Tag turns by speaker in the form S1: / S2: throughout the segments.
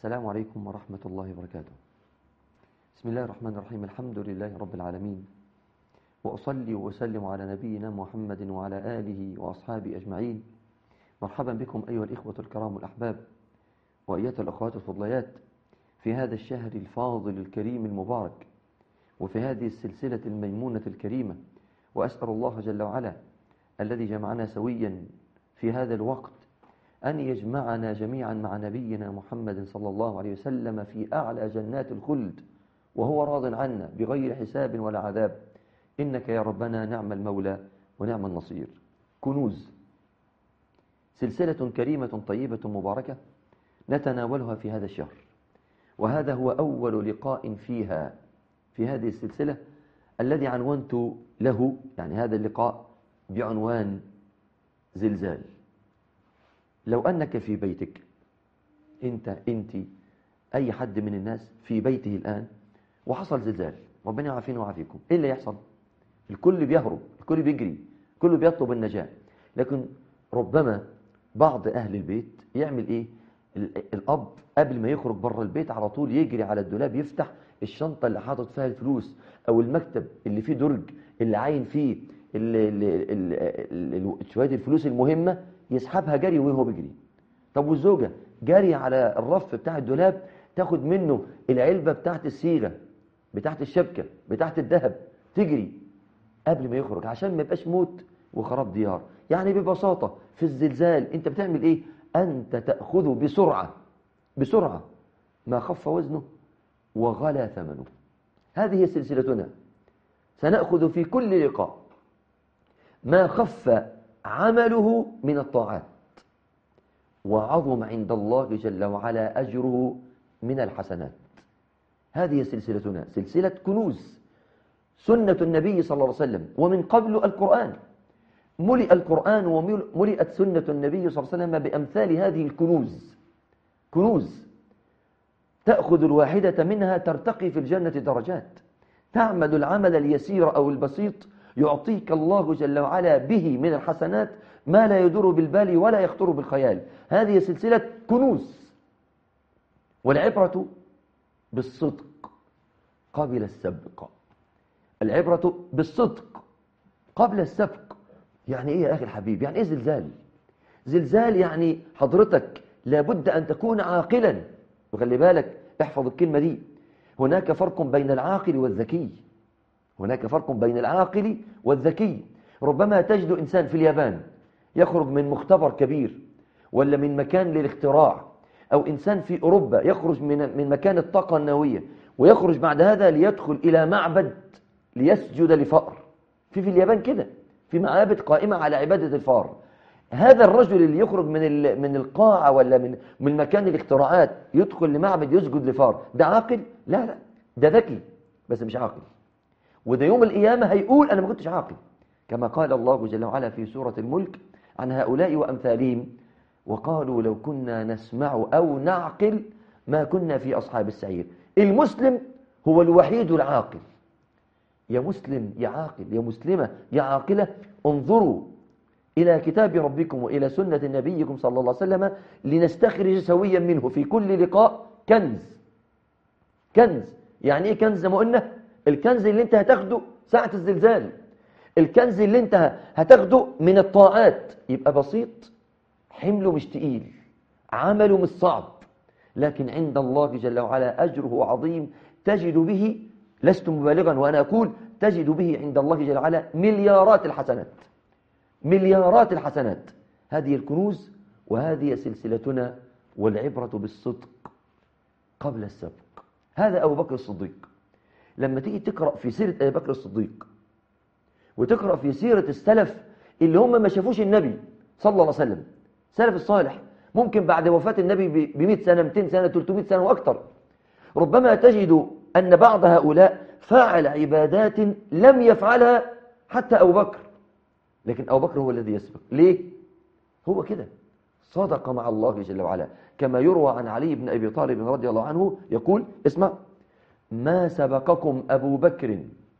S1: السلام عليكم ورحمة الله وبركاته بسم الله الرحمن الرحيم الحمد لله رب العالمين وأصلي وأسلم على نبينا محمد وعلى آله وأصحابه أجمعين مرحبا بكم أيها الإخوة الكرام الأحباب وأيتها الأخوات الفضليات في هذا الشهر الفاضل الكريم المبارك وفي هذه السلسلة الميمونة الكريمة وأسأل الله جل وعلا الذي جمعنا سويا في هذا الوقت أن يجمعنا جميعا مع نبينا محمد صلى الله عليه وسلم في أعلى جنات الخلد وهو راض عنا بغير حساب ولا عذاب إنك يا ربنا نعم المولى ونعم النصير كنوز سلسلة كريمة طيبة مباركة نتناولها في هذا الشهر وهذا هو أول لقاء فيها في هذه السلسلة الذي عنونت له يعني هذا اللقاء بعنوان زلزال لو أنك في بيتك أنت أنت أي حد من الناس في بيته الآن وحصل زلزال ربنا يعافينا ويعافيكم إيه اللي يحصل الكل بيهرب الكل بيجري الكل بيطلب النجاة لكن ربما بعض أهل البيت يعمل إيه الأب قبل ما يخرج بره البيت على طول يجري على الدولاب يفتح الشنطة اللي حاطط فيها الفلوس أو المكتب اللي فيه درج اللي عاين فيه شوية الفلوس المهمة يسحبها جري وهو بيجري طب والزوجة جري على الرف بتاع الدولاب تاخد منه العلبة بتاعت الصيغة بتاعت الشبكة بتاعت الذهب تجري قبل ما يخرج عشان ما يبقاش موت وخراب ديار يعني ببساطة في الزلزال انت بتعمل ايه انت تأخذه بسرعة بسرعة ما خف وزنه وغلى ثمنه هذه هي سلسلتنا سنأخذ في كل لقاء ما خف عمله من الطاعات وعظم عند الله جل وعلا أجره من الحسنات هذه سلسلتنا سلسلة كنوز سنة النبي صلى الله عليه وسلم ومن قبل القرآن ملئ القرآن وملئت سنة النبي صلى الله عليه وسلم بأمثال هذه الكنوز كنوز تأخذ الواحدة منها ترتقي في الجنة درجات تعمل العمل اليسير أو البسيط يعطيك الله جل وعلا به من الحسنات ما لا يدور بالبال ولا يخطر بالخيال هذه سلسلة كنوز والعبرة بالصدق قبل السبق العبرة بالصدق قبل السبق يعني ايه يا اخي الحبيب يعني ايه زلزال زلزال يعني حضرتك لابد ان تكون عاقلا وخلي بالك احفظ الكلمة دي هناك فرق بين العاقل والذكي هناك فرق بين العاقل والذكي ربما تجد إنسان في اليابان يخرج من مختبر كبير ولا من مكان للاختراع أو إنسان في أوروبا يخرج من من مكان الطاقة النووية ويخرج بعد هذا ليدخل إلى معبد ليسجد لفأر في في اليابان كده في معابد قائمة على عبادة الفار هذا الرجل اللي يخرج من من القاعة ولا من من مكان الاختراعات يدخل لمعبد يسجد لفار ده عاقل لا لا ده ذكي بس مش عاقل وده يوم القيامة هيقول أنا ما كنتش عاقل كما قال الله جل وعلا في سورة الملك عن هؤلاء وأمثالهم وقالوا لو كنا نسمع أو نعقل ما كنا في أصحاب السعير المسلم هو الوحيد العاقل يا مسلم يا عاقل يا مسلمة يا عاقلة انظروا إلى كتاب ربكم وإلى سنة نبيكم صلى الله عليه وسلم لنستخرج سويا منه في كل لقاء كنز كنز يعني إيه كنز زي ما قلنا الكنز اللي انت هتاخده ساعة الزلزال الكنز اللي انت هتاخده من الطاعات يبقى بسيط حمله مش تقيل عمله مش صعب لكن عند الله جل وعلا أجره عظيم تجد به لست مبالغا وأنا أقول تجد به عند الله جل وعلا مليارات الحسنات مليارات الحسنات هذه الكنوز وهذه سلسلتنا والعبرة بالصدق قبل السبق هذا أبو بكر الصديق لما تيجي تقرأ في سيرة أبي بكر الصديق وتقرأ في سيرة السلف اللي هم ما شافوش النبي صلى الله عليه وسلم سلف الصالح ممكن بعد وفاة النبي ب 100 سنة 200 سنة 300 سنة وأكثر ربما تجد أن بعض هؤلاء فعل عبادات لم يفعلها حتى أبو بكر لكن أبو بكر هو الذي يسبق ليه؟ هو كده صدق مع الله جل وعلا كما يروى عن علي بن أبي طالب رضي الله عنه يقول اسمع ما سبقكم أبو بكر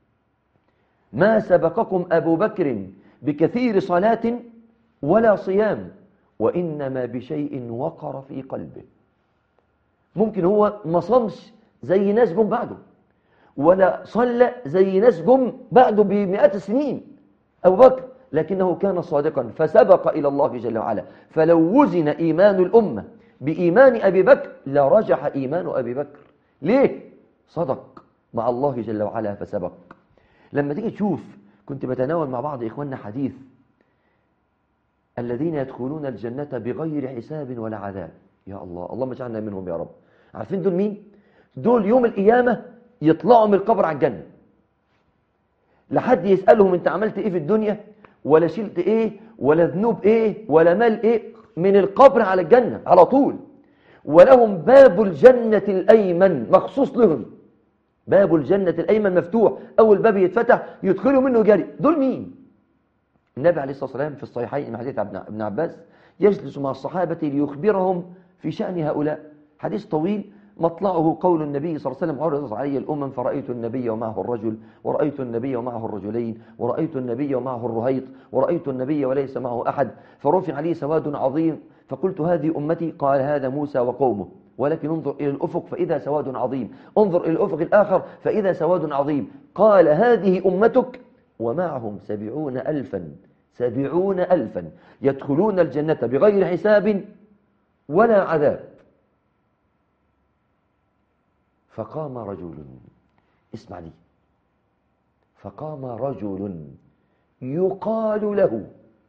S1: ما سبقكم أبو بكر بكثير صلاة ولا صيام وإنما بشيء وقر في قلبه ممكن هو ما صامش زي ناس جم بعده ولا صلى زي ناس جم بعده بمئات السنين أبو بكر لكنه كان صادقا فسبق إلى الله جل وعلا فلو وزن إيمان الأمة بإيمان أبي بكر لرجح إيمان أبي بكر ليه؟ صدق مع الله جل وعلا فسبق لما تيجي تشوف كنت بتناول مع بعض إخواننا حديث الذين يدخلون الجنة بغير حساب ولا عذاب يا الله اللهم اجعلنا منهم يا رب عارفين دول مين؟ دول يوم القيامة يطلعوا من القبر على الجنة لحد يسألهم انت عملت ايه في الدنيا ولا شلت ايه ولا ذنوب ايه ولا مال ايه من القبر على الجنة على طول ولهم باب الجنة الأيمن مخصوص لهم باب الجنة الأيمن مفتوح أول باب يتفتح يدخلوا منه جري دول مين النبي عليه الصلاة والسلام في الصحيحين من حديث ابن عباس يجلس مع الصحابة ليخبرهم في شأن هؤلاء حديث طويل مطلعه قول النبي صلى الله عليه وسلم عرضت علي الأمم فرأيت النبي ومعه الرجل ورأيت النبي ومعه الرجلين ورأيت النبي ومعه الرهيط ورأيت النبي وليس معه أحد فرفع لي سواد عظيم فقلت هذه أمتي قال هذا موسى وقومه ولكن انظر إلى الأفق فإذا سواد عظيم انظر إلى الأفق الآخر فإذا سواد عظيم قال هذه أمتك ومعهم سبعون ألفا سبعون ألفا يدخلون الجنة بغير حساب ولا عذاب فقام رجل اسمع لي فقام رجل يقال له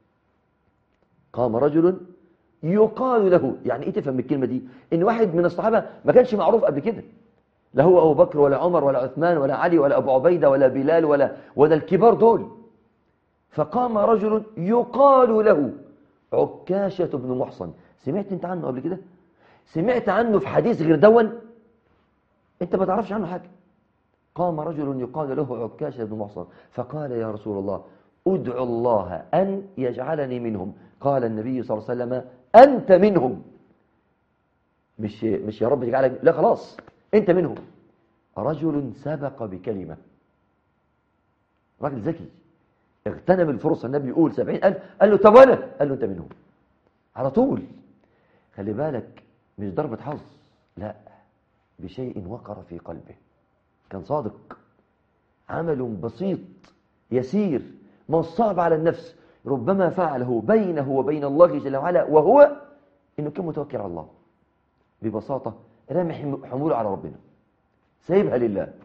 S1: قام رجل يقال له يعني ايه تفهم الكلمة دي ان واحد من الصحابة ما كانش معروف قبل كده لا هو ابو بكر ولا عمر ولا عثمان ولا علي ولا ابو عبيدة ولا بلال ولا ولا الكبار دول فقام رجل يقال له عكاشة بن محصن سمعت انت عنه قبل كده سمعت عنه في حديث غير دون انت ما تعرفش عنه حاجة قام رجل يقال له عكاشة بن محصن فقال يا رسول الله ادعو الله أن يجعلني منهم قال النبي صلى الله عليه وسلم أنت منهم مش, مش يا رب تجعلك لا خلاص أنت منهم رجل سبق بكلمة راجل ذكي اغتنم الفرصة النبي يقول سبعين ألف قال له طب أنا قال له أنت منهم على طول خلي بالك مش ضربة حظ لا بشيء وقر في قلبه كان صادق عمل بسيط يسير ما صعب على النفس ربما فعله بينه وبين الله جل وعلا وهو انه كان متوكل على الله ببساطة رامي حموله على ربنا سايبها لله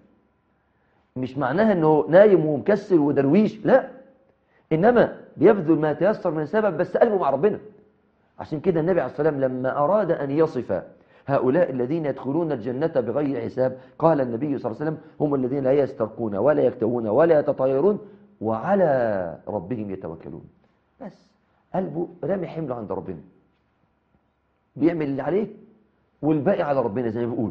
S1: مش معناها انه نايم ومكسل ودرويش لا انما بيبذل ما تيسر من سبب بس قلبه مع ربنا عشان كده النبي عليه الصلاة والسلام لما أراد أن يصف هؤلاء الذين يدخلون الجنة بغير حساب قال النبي صلى الله عليه وسلم هم الذين لا يسترقون ولا يكتوون ولا يتطيرون وعلى ربهم يتوكلون بس قلبه رامي حمله عند ربنا بيعمل اللي عليه والباقي على ربنا زي ما بيقولوا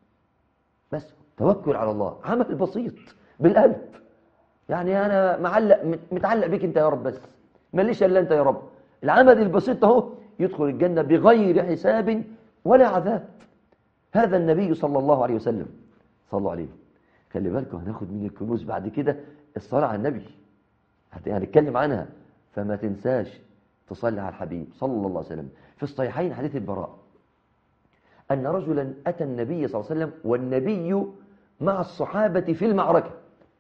S1: بس توكل على الله عمل بسيط بالقلب يعني انا معلق متعلق بيك انت يا رب بس ماليش الا انت يا رب العمل البسيط اهو يدخل الجنه بغير حساب ولا عذاب هذا النبي صلى الله عليه وسلم صلوا عليه خلي بالكم هناخد من الكنوز بعد كده الصلاة على النبي هنتكلم عنها فما تنساش تصلي على الحبيب صلى الله عليه وسلم في الصحيحين حديث البراء أن رجلا أتى النبي صلى الله عليه وسلم والنبي مع الصحابة في المعركة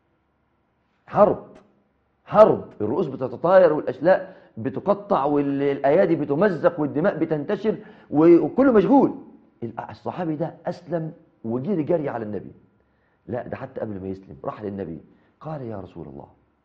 S1: حرب حرب الرؤوس بتتطاير والأشلاء بتقطع والأيادي بتمزق والدماء بتنتشر وكله مشغول الصحابي ده أسلم وجري جري على النبي لا ده حتى قبل ما يسلم راح للنبي قال يا رسول الله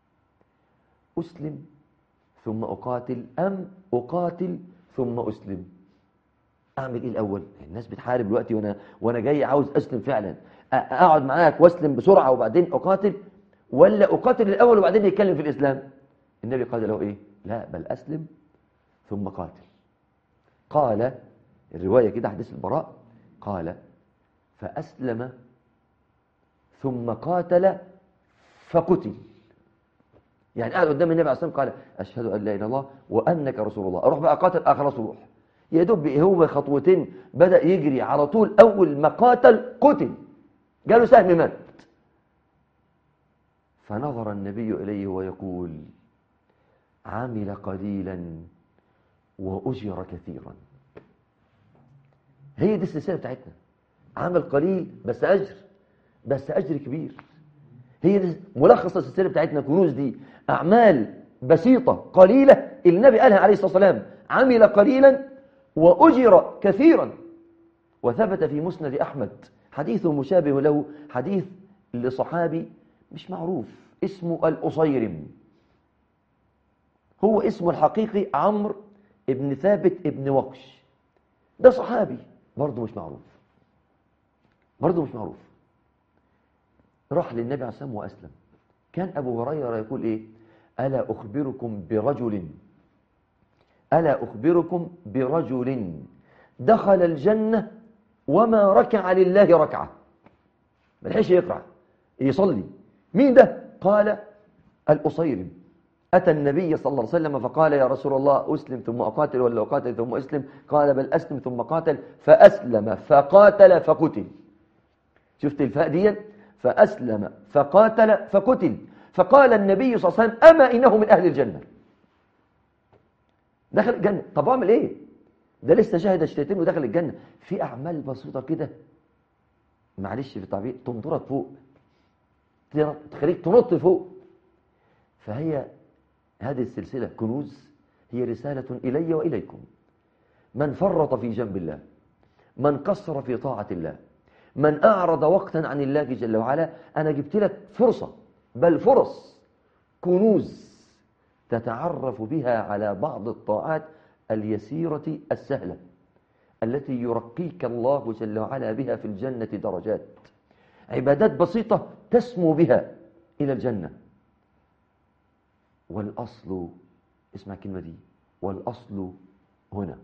S1: أسلم ثم أقاتل أم أقاتل ثم أسلم أعمل إيه الأول الناس بتحارب دلوقتي وأنا, وأنا جاي عاوز أسلم فعلا أقعد معاك وأسلم بسرعة وبعدين أقاتل ولا أقاتل الأول وبعدين يتكلم في الإسلام النبي قال له إيه لا بل أسلم ثم قاتل قال الرواية كده حديث البراء قال فأسلم ثم قاتل فقتل يعني قاعد قدام النبي عليه الصلاه والسلام قال اشهد ان لا اله الا الله وانك رسول الله اروح بقى قاتل اخر روح يا دوب هو خطوتين بدا يجري على طول اول ما قاتل قتل جاله سهم مات فنظر النبي اليه ويقول عمل قليلا واجر كثيرا هي دي السلسله بتاعتنا عمل قليل بس أجر بس أجر كبير هي دي ملخص السلسلة بتاعتنا كنوز دي أعمال بسيطة قليلة النبي قالها عليه الصلاة والسلام عمل قليلا وأجر كثيرا وثبت في مسند أحمد حديث مشابه له حديث لصحابي مش معروف اسمه الأصيرم هو اسمه الحقيقي عمرو ابن ثابت ابن وقش ده صحابي برضه مش معروف برضه مش معروف راح للنبي عليه الصلاة والسلام وأسلم كان أبو هريرة يقول إيه ألا أخبركم برجل ألا أخبركم برجل دخل الجنة وما ركع لله ركعة ما لحقش يقرأ يصلي مين ده قال الأصيرم أتى النبي صلى الله عليه وسلم فقال يا رسول الله أسلم ثم أقاتل ولا أقاتل ثم أسلم قال بل أسلم ثم قاتل فأسلم فقاتل فقتل شفت الفاء دي فأسلم فقاتل فقتل فقال النبي صلى الله عليه وسلم أما إنه من أهل الجنة دخل الجنة طب أعمل إيه ده لسه شاهد الشيطان ودخل الجنة في أعمال بسيطة كده معلش في التعبير تنطرك فوق تخليك تنط فوق فهي هذه السلسلة كنوز هي رسالة إلي وإليكم من فرط في جنب الله من قصر في طاعة الله من أعرض وقتا عن الله جل وعلا أنا جبت لك فرصة بل فرص كنوز تتعرف بها على بعض الطاعات اليسيرة السهلة التي يرقيك الله جل وعلا بها في الجنة درجات عبادات بسيطة تسمو بها إلى الجنة والأصل اسمع الكلمة دي والأصل هنا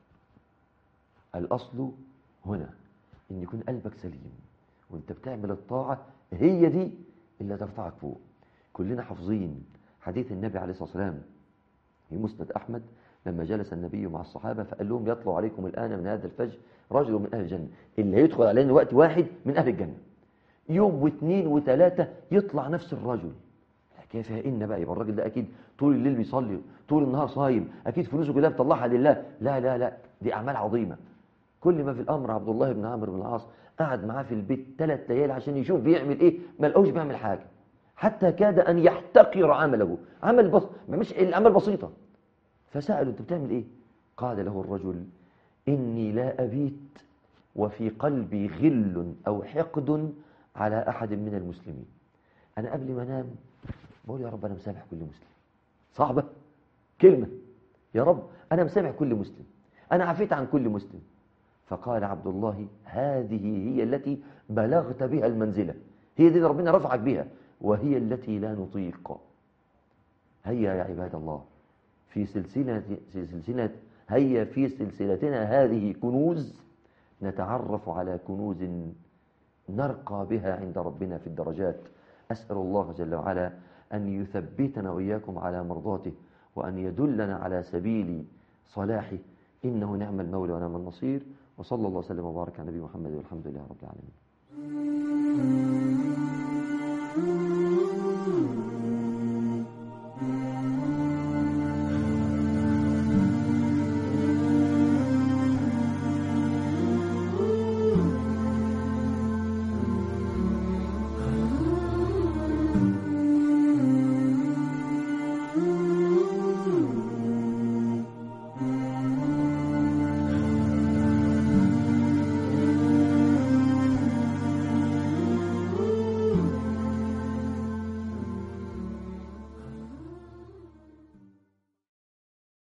S1: الأصل هنا إن يكون قلبك سليم وانت بتعمل الطاعة هي دي اللي ترفعك فوق كلنا حافظين حديث النبي عليه الصلاة والسلام في مسند أحمد لما جلس النبي مع الصحابة فقال لهم يطلع عليكم الآن من هذا الفجر رجل من أهل الجنة اللي هيدخل علينا وقت واحد من أهل الجنة يوم واثنين وثلاثة يطلع نفس الرجل كيف إن بقى يبقى الراجل ده أكيد طول الليل بيصلي طول النهار صايم أكيد فلوسه كلها بيطلعها لله لا لا لا دي أعمال عظيمة كل ما في الأمر عبد الله بن عمرو بن العاص قعد معاه في البيت ثلاث ليالي عشان يشوف بيعمل إيه ما لقوش بيعمل حاجة حتى كاد أن يحتقر عمله عمل بس مش الأعمال بسيطة فسأله أنت بتعمل إيه قال له الرجل إني لا أبيت وفي قلبي غل أو حقد على أحد من المسلمين أنا قبل ما أنام بقول يا رب أنا مسامح كل مسلم صعبة كلمة يا رب أنا مسامح كل مسلم أنا عفيت عن كل مسلم فقال عبد الله هذه هي التي بلغت بها المنزلة هي دي اللي ربنا رفعك بها وهي التي لا نطيق هيا يا عباد الله في سلسلة, في سلسلة هيا في سلسلتنا هذه كنوز نتعرف على كنوز نرقى بها عند ربنا في الدرجات أسأل الله جل وعلا أن يثبتنا وإياكم على مرضاته وأن يدلنا على سبيل صلاحه إنه نعم المولى ونعم النصير وصلى الله وسلم وبارك على نبي محمد والحمد لله رب العالمين